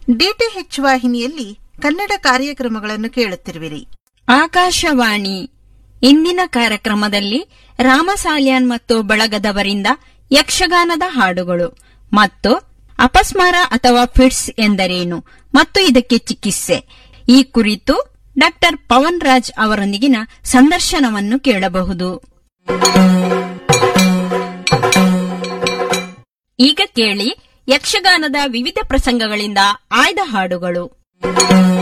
DTH ವಾಹಿನಿಯಲ್ಲಿ ಕನ್ನಡ ಕಾರ್ಯಕ್ರಮಗಳನ್ನು ಕೇಳುತ್ತಿರುವಿರಿ ಆಕಾಶವಾಣಿ ಇಂದಿನ ಕಾರ್ಯಕ್ರಮದಲ್ಲಿ ರಾಮಸಾಲ್ಯಾನ್ ಮತ್ತು ಬಳಗದವರಿಂದ ಯಕ್ಷಗಾನದ ಹಾಡುಗಳು ಮತ್ತು ಅಪಸ್ಮಾರ ಅಥವಾ ಫಿಟ್ಸ್ ಎಂದರೇನು ಮತ್ತು ಇದಕ್ಕೆ ಚಿಕಿತ್ಸೆ ಈ ಕುರಿತು ಡಾಕ್ಟರ್ ಪವನ್ ರಾಜ್ ಅವರೊಂದಿಗಿನ ಸಂದರ್ಶನವನ್ನು ಕೇಳಬಹುದು ಈಗ ಕೇಳಿ ಯಕ್ಷಗಾನದ ವಿವಿಧ ಪ್ರಸಂಗಗಳಿಂದ ಆಯ್ದ ಹಾಡುಗಳು